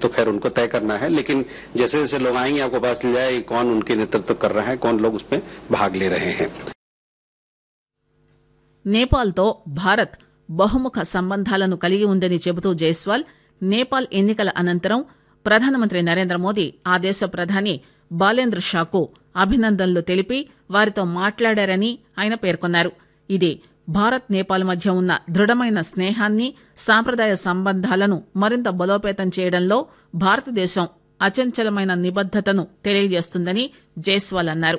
तो खैर उनको तय करना है लेकिन जैसे जैसे लोग आएंगे आपको पता चल जाए कौन उनके नेतृत्व कर रहा है कौन लोग उसमें भाग ले रहे हैं నేపాల్తో భారత్ బహుముఖ సంబంధాలను కలిగి ఉందని చెబుతూ జైస్వాల్ నేపాల్ ఎన్నికల అనంతరం ప్రధానమంత్రి నరేంద్ర మోదీ ఆ దేశ ప్రధాని బాలేంద్ర షాకు అభినందనలు తెలిపి వారితో మాట్లాడారని ఆయన పేర్కొన్నారు ఇది భారత్ నేపాల్ మధ్య ఉన్న దృఢమైన స్నేహాన్ని సాంప్రదాయ సంబంధాలను మరింత బలోపేతం చేయడంలో భారతదేశం అచంచలమైన నిబద్దతను తెలియజేస్తుందని జైస్వాల్ అన్నారు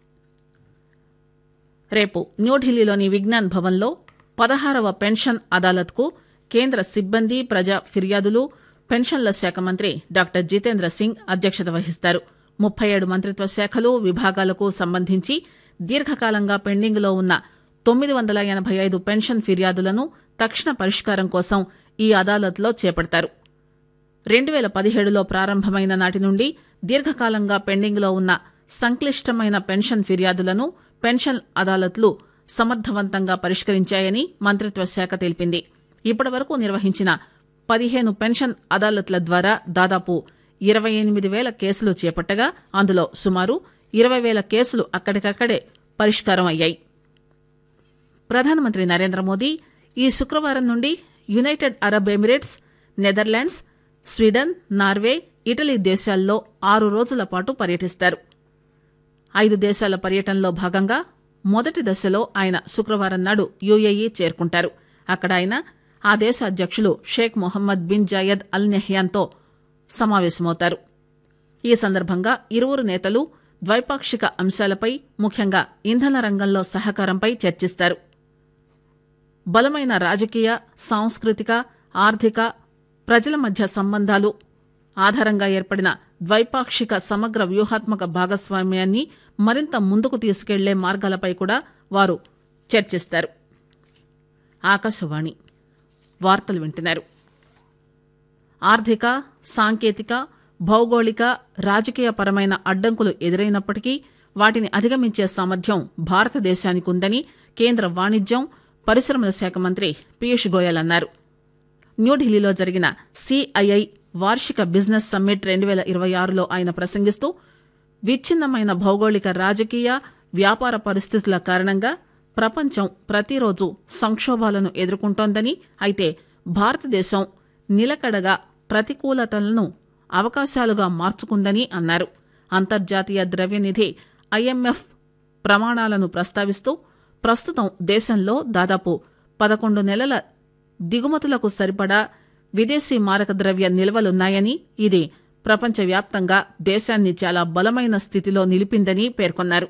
రేపు న్యూఢిల్లీలోని విజ్ఞాన్ భవన్లో పదహారవ పెన్షన్ అదాలత్కు కేంద్ర సిబ్బంది ప్రజా ఫిర్యాదులు పెన్షన్ల శాఖ మంత్రి డాక్టర్ జితేంద్ర సింగ్ అధ్యక్షత వహిస్తారు ముప్పై ఏడు మంత్రిత్వ శాఖలు విభాగాలకు సంబంధించి దీర్ఘకాలంగా పెండింగ్లో ఉన్న తొమ్మిది వందల ఎనభై ఐదు పెన్షన్ ఫిర్యాదులను తక్షణ పరిష్కారం కోసం ఈ అదాలత్లో చేపడతారు రెండు వేల పదిహేడులో ప్రారంభమైన నాటి నుండి దీర్ఘకాలంగా పెండింగ్లో ఉన్న సంక్లిష్టమైన పెన్షన్ ఫిర్యాదులను పెన్షన్ అదాలత్లు సమర్థవంతంగా పరిష్కరించాయని మంత్రిత్వ శాఖ తెలిపింది ఇప్పటివరకు నిర్వహించిన పదిహేను పెన్షన్ అదాలత్ల ద్వారా దాదాపు ఇరవై ఎనిమిది వేల కేసులు చేపట్టగా అందులో సుమారు ఇరవై వేల కేసులు అక్కడికక్కడే పరిష్కారం అయ్యాయి ప్రధానమంత్రి నరేంద్ర మోదీ ఈ శుక్రవారం నుండి United Arab Emirates Netherlands Sweden Norway Italy దేశాల్లో ఆరు రోజుల పాటు పర్యటిస్తారు ఐదు దేశాల పర్యటనలో భాగంగా మొదటి దశలో ఆయన శుక్రవారం నాడు యుఏఈ చేరుకుంటారు అక్కడ ఆయన ఆ దేశ అధ్యక్షులు Sheikh Mohamed bin Zayed Al నెహ్యాన్తో సమావేశమవుతారు ఈ సందర్భంగా ఇరువురు నేతలు ద్వైపాక్షిక అంశాలపై ముఖ్యంగా ఇంధన రంగంలో సహకారంపై చర్చిస్తారు బలమైన రాజకీయ సాంస్కృతిక ఆర్థిక ప్రజల మధ్య సంబంధాలు ఆధారంగా ఏర్పడిన ద్వైపాక్షిక సమగ్ర వ్యూహాత్మక భాగస్వామ్యాన్ని మరింత ముందుకు తీసుకెళ్లే మార్గాలపై కూడా వారు చర్చిస్తారు ఆకాశవాణి వార్తలు వింటున్నారు ఆర్థిక సాంకేతిక భౌగోళిక రాజకీయ పరమైన అడ్డంకులు ఎదురైనప్పటికీ వాటిని అధిగమించే సామర్థ్యం భారతదేశానికి ఉందని కేంద్ర వాణిజ్యం పరిశ్రమల శాఖ మంత్రి పీయూష్ గోయల్ అన్నారు న్యూఢిల్లీలో జరిగిన సిఐఐ వార్షిక బిజినెస్ సమ్మిట్ రెండు వేల ఇరవై ఆరులో ఆయన ప్రసంగిస్తూ విచ్ఛిన్నమైన భౌగోళిక రాజకీయ వ్యాపార పరిస్థితుల కారణంగా ప్రపంచం ప్రతిరోజు సంక్షోభాలను ఎదుర్కొంటోందని అయితే భారతదేశం నిలకడగా ప్రతికూలతలను అవకాశాలుగా మార్చుకుందని అన్నారు అంతర్జాతీయ ద్రవ్యనిధి ఐఎంఎఫ్ ప్రమాణాలను ప్రస్తావిస్తూ ప్రస్తుతం దేశంలో దాదాపు పదకొండు నెలల దిగుమతులకు సరిపడా విదేశీ మారక ద్రవ్య నిల్వలున్నాయని ఇది ప్రపంచవ్యాప్తంగా దేశాన్ని చాలా బలమైన స్థితిలో నిలిపిందని పేర్కొన్నారు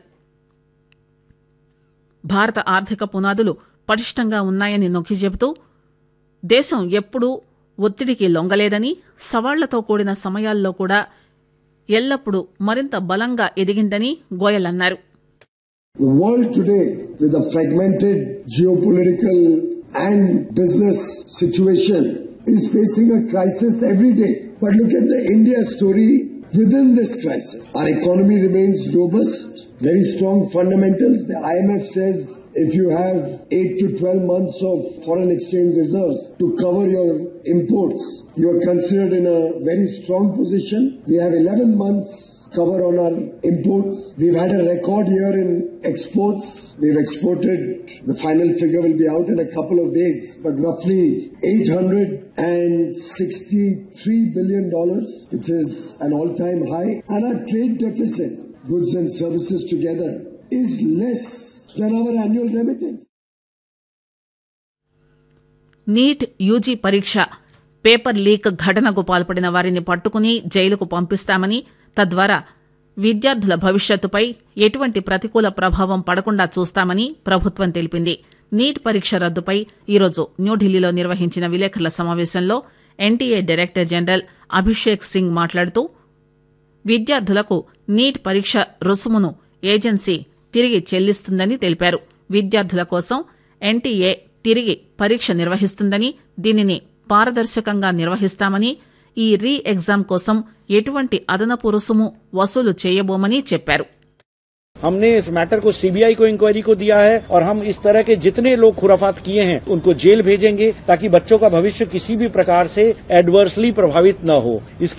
భారత ఆర్థిక పునాదులు పటిష్టంగా ఉన్నాయని నొక్కి చెబుతూ దేశం ఎప్పుడూ ఒత్తిడికి లొంగలేదని సవాళ్లతో కూడిన సమయాల్లో కూడా ఎల్లప్పుడూ మరింత బలంగా ఎదిగిందని గోయల్ అన్నారు The world today, with a fragmented geopolitical and business situation, is facing a crisis every day. But look at the India story within this crisis. Our economy remains robust, very strong fundamentals. The IMF says if you have 8 to 12 months of foreign exchange reserves to cover your imports, you are considered in a very strong position. We have 11 months cover on our imports. We've had a record year in exports. We've exported, the final figure will be out in a couple of days, but roughly $863 billion, which is an all-time high. And our trade deficit, goods and services together, is less than our annual remittance. NEET UG పరీక్ష paper leak ఘటనకు పాల్పడిన వారిని పట్టుకుని జైలుకు పంపిస్తామని తద్వారా విద్యార్థుల భవిష్యత్తుపై ఎటువంటి ప్రతికూల ప్రభావం పడకుండా చూస్తామని ప్రభుత్వం తెలిపింది నీట్ పరీక్ష రద్దుపై ఈరోజు న్యూఢిల్లీలో నిర్వహించిన విలేకరుల సమావేశంలో NTA director general Abhishek Singh మాట్లాడుతూ విద్యార్థులకు నీట్ పరీక్ష రుసుమును ఏజెన్సీ తిరిగి చెల్లిస్తుందని తెలిపారు విద్యార్థుల కోసం ఎన్టీఏ తిరిగి పరీక్ష నిర్వహిస్తుందని దీనిని పారదర్శకంగా నిర్వహిస్తామని ఈ రీ ఎగ్జామ్ కోసం ఎటువంటి అదనపు రుసుము వసూలు చేయబోమని చెప్పారు हमने इस मैटर को सीबीआई को इंक्वायरी को दिया है और हम इस तरह के जितने लोग खुराफात किए हैं उनको जेल भेजेंगे ताकि बच्चों का भविष्य किसी भी प्रकार से एडवर्सली प्रभावित न हो इसके